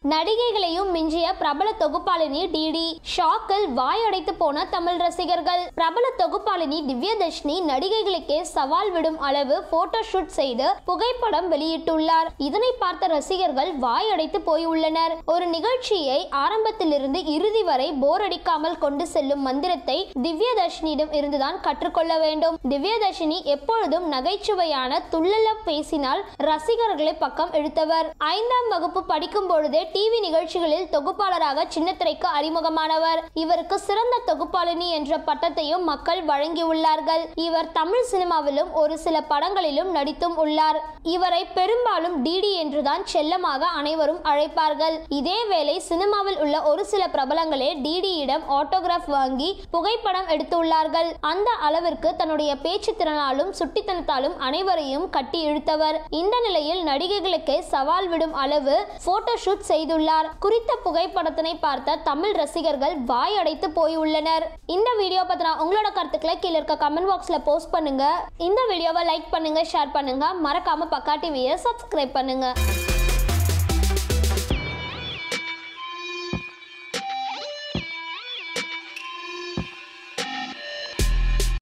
நடிகைகளையும் மிஞ்சிய பிரபல தொகுப்பாளினி டிடி ஷாக்கில் வாயடைத்து போன தமிழ் ரசிகர்கள் பிரபல தொகுப்பாளினி திவ்யதர்ஷினி நடிகைகளுக்கே சவால் விடும் அளவு போட்டோ ஷூட் செய்து புகைப்படம் வெளியிட்டுள்ளார் இதனை பார்த்த ரசிகர்கள் வாயடைத்து போய் உள்ளனர் ஒரு நிகழ்ச்சியை ஆரம்பத்திலிருந்து இறுதி வரை போர் அடிக்காமல் கொண்டு செல்லும் மந்திரத்தை திவ்யதர்ஷினியிடம் இருந்துதான் கற்றுக்கொள்ள வேண்டும் திவ்யதர்ஷினி எப்பொழுதும் நகைச்சுவையான துள்ளல பேசினால் ரசிகர்களை பக்கம் இழுத்தவர் ஐந்தாம் வகுப்பு படிக்கும் பொழுதே டிவி நிகழ்ச்சிகளில் தொகுப்பாளராக சின்னத்திரைக்கு அறிமுகமானவர் இவருக்கு சிறந்த தொகுப்பாளினி என்ற பட்டத்தையும் மக்கள் வழங்கியுள்ளார்கள் இவர் தமிழ் சினிமாவிலும் ஒரு சில படங்களிலும் நடித்தும் உள்ளார் இவரை பெரும்பாலும் டிடி என்றுதான் செல்லமாக அனைவரும் அழைப்பார்கள் இதேவேளை சினிமாவில் உள்ள ஒரு சில பிரபலங்களே டிடியிடம் ஆட்டோகிராஃப் வாங்கி புகைப்படம் எடுத்துள்ளார்கள் அந்த அளவிற்கு தன்னுடைய பேச்சு திறனாலும் சுட்டித்தனத்தாலும் அனைவரையும் கட்டி இழுத்தவர் இந்த நிலையில் நடிகைகளுக்கே சவால் விடும் அளவு போட்டோ ஷூட் செய்துள்ளார் குறித்த புகைப்படத்தினை பார்த்த தமிழ் ரசிகர்கள் வாய் அடைத்து போயுள்ளனர் இந்த வீடியோ பத்தின உங்களோட கருத்துக்களை கீழே இருக்க கமெண்ட் பாக்ஸ்ல போஸ்ட் பண்ணுங்க இந்த வீடியோவை லைக் பண்ணுங்க ஷேர் பண்ணுங்க மறக்காம பக்கா டிவியை சப்ஸ்கிரைப் பண்ணுங்க